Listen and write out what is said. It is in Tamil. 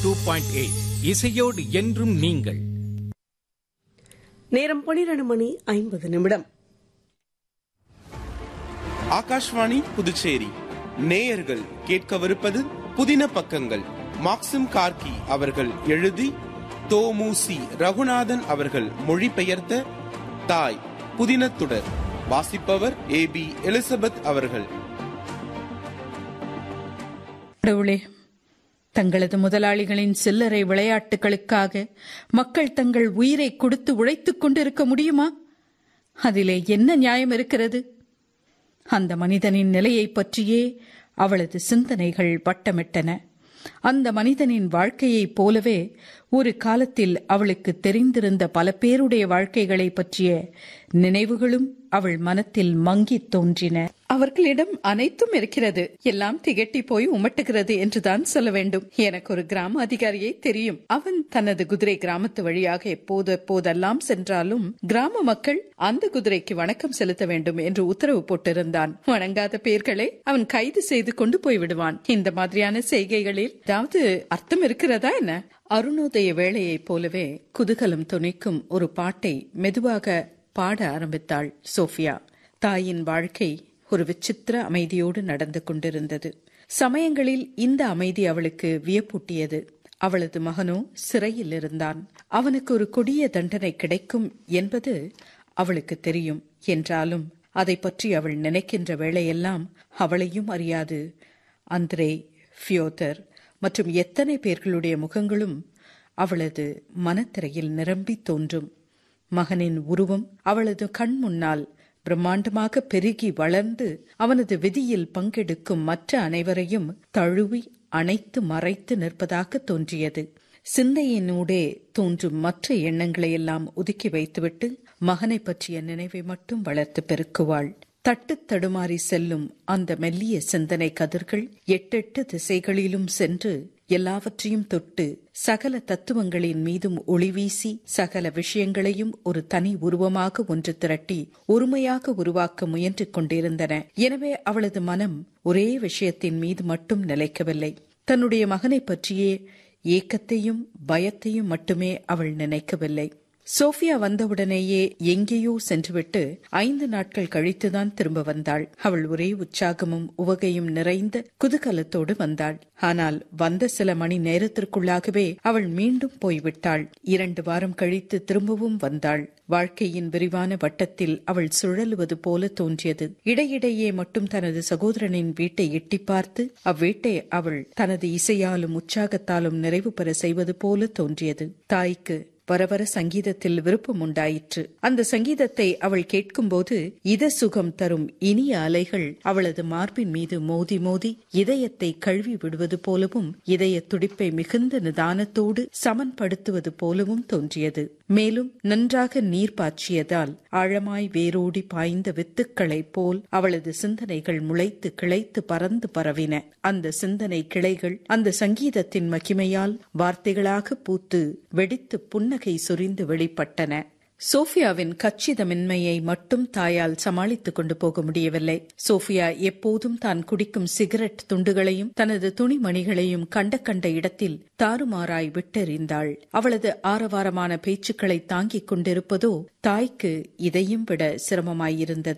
டூ பாயிண்ட் எயிட் இசையோடு என்றும் நீங்கள் நேரம் பனிரெண்டு மணி ஐம்பது நிமிடம் ஆகாஷ்வாணி புதுச்சேரி நேயர்கள் கேட்கவிருப்பது புதின பக்கங்கள் மாக்சிம் கார்கி அவர்கள் எழுதி தோமுசி ரகுநாதன் அவர்கள் மொழிபெயர்த்த தாய் புதினத்துடர் வாசிப்பவர் ஏ பி எலிசபெத் அவர்கள் கடவுளே தங்களது முதலாளிகளின் சில்லறை விளையாட்டுகளுக்காக மக்கள் தங்கள் உயிரை கொடுத்து உழைத்துக் கொண்டிருக்க முடியுமா அதிலே என்ன நியாயம் இருக்கிறது அந்த மனிதனின் நிலையைப் பற்றியே அவளது சிந்தனைகள் வட்டமிட்டன அந்த மனிதனின் வாழ்க்கையைப் போலவே ஒரு காலத்தில் அவளுக்கு தெரிந்திருந்த பல பேருடைய வாழ்க்கைகளைப் பற்றிய நினைவுகளும் அவள் மனத்தில் மங்கித் தோன்றின அவர்களிடம் அனைத்தும் இருக்கிறது எல்லாம் திகட்டி போய் உமட்டுகிறது என்றுதான் சொல்ல வேண்டும் எனக்கு ஒரு கிராம அதிகாரியை தெரியும் அவன் தனது குதிரை கிராமத்து வழியாக எப்போது எப்போதெல்லாம் சென்றாலும் கிராம மக்கள் அந்த குதிரைக்கு வணக்கம் செலுத்த வேண்டும் என்று உத்தரவு போட்டிருந்தான் வணங்காத பேர்களை அவன் கைது செய்து கொண்டு போய் விடுவான் இந்த மாதிரியான செய்கைகளில் ஏதாவது அர்த்தம் இருக்கிறதா என்ன அருணோதய வேளையைப் போலவே குதூகலம் துணிக்கும் ஒரு பாட்டை மெதுவாக பாட ஆரம்பித்தாள் சோஃபியா தாயின் வாழ்க்கை ஒரு விசித்திர அமைதியோடு நடந்து கொண்டிருந்தது சமயங்களில் இந்த அமைதி அவளுக்கு வியப்பூட்டியது அவளது மகனோ சிறையில் இருந்தான் அவனுக்கு ஒரு கொடிய தண்டனை கிடைக்கும் என்பது அவளுக்கு தெரியும் என்றாலும் அதை பற்றி அவள் நினைக்கின்ற வேளையெல்லாம் அவளையும் அறியாது அந்திரே ஃபியோதர் மற்றும் எத்தனை பேர்களுடைய முகங்களும் அவளது மனத்திரையில் நிரம்பி தோன்றும் மகனின் உருவம் அவளது கண் முன்னால் பிரம்மாண்டமாக பெருகி வளர்ந்து அவனது விதியில் பங்கெடுக்கும் மற்ற அனைவரையும் தழுவி அணைத்து மறைத்து நிற்பதாக தோன்றியது சிந்தையினூடே தோன்றும் மற்ற எண்ணங்களையெல்லாம் ஒதுக்கி வைத்துவிட்டு மகனை பற்றிய நினைவை மட்டும் வளர்த்து பெருக்குவாள் தட்டு தடுமாறி செல்லும் அந்த மெல்லிய சிந்தனை கதிர்கள் எட்டெட்டு திசைகளிலும் சென்று எல்லாவற்றையும் தொட்டு சகல தத்துவங்களின் மீதும் ஒளி வீசி சகல விஷயங்களையும் ஒரு தனி உருவமாக ஒன்று திரட்டி ஒருமையாக உருவாக்க முயன்று கொண்டிருந்தன எனவே அவளது மனம் ஒரே விஷயத்தின் மீது மட்டும் நிலைக்கவில்லை தன்னுடைய மகனை பற்றியே ஏக்கத்தையும் பயத்தையும் மட்டுமே அவள் நினைக்கவில்லை சோஃபியா வந்தவுடனேயே எங்கேயோ சென்றுவிட்டு ஐந்து நாட்கள் கழித்துதான் திரும்ப வந்தாள் அவள் ஒரே உற்சாகமும் உவகையும் நிறைந்த குதூகலத்தோடு வந்தாள் ஆனால் வந்த சில மணி நேரத்திற்குள்ளாகவே அவள் மீண்டும் போய்விட்டாள் இரண்டு வாரம் கழித்து திரும்பவும் வந்தாள் வாழ்க்கையின் விரிவான வட்டத்தில் அவள் சுழலுவது போல தோன்றியது இடையிடையே மட்டும் தனது சகோதரனின் வீட்டை எட்டி பார்த்து அவ்வீட்டை அவள் தனது இசையாலும் உற்சாகத்தாலும் நிறைவு பெற செய்வது போல தோன்றியது தாய்க்கு வர வர சங்கீதத்தில் விருப்பம் உண்டாயிற்று அந்த சங்கீதத்தை அவள் கேட்கும்போது இத சுகம் தரும் இனிய அலைகள் அவளது மார்பின் மீது மோதி மோதி இதயத்தை கழுவி விடுவது போலவும் இதய துடிப்பை மிகுந்த நிதானத்தோடு சமன்படுத்துவது போலவும் தோன்றியது மேலும் நன்றாக நீர் பாய்ச்சியதால் ஆழமாய் வேரோடி பாய்ந்த வித்துக்களைப் போல் அவளது சிந்தனைகள் முளைத்து கிளைத்து பறந்து பரவின அந்த சிந்தனை கிளைகள் அந்த சங்கீதத்தின் மகிமையால் வார்த்தைகளாக பூத்து வெடித்து புன்னகை சொரிந்து வெளிப்பட்டன சோஃபியாவின் கச்சிதமின்மையை மட்டும் தாயால் சமாளித்துக் கொண்டு போக முடியவில்லை சோஃபியா எப்போதும் தான் குடிக்கும் சிகரெட் துண்டுகளையும் தனது துணிமணிகளையும் கண்ட கண்ட இடத்தில் தாறுமாறாய் விட்டெறிந்தாள் அவளது ஆரவாரமான பேச்சுக்களை தாங்கிக் கொண்டிருப்பதோ தாய்க்கு இதையும் விட சிரமமாயிருந்தது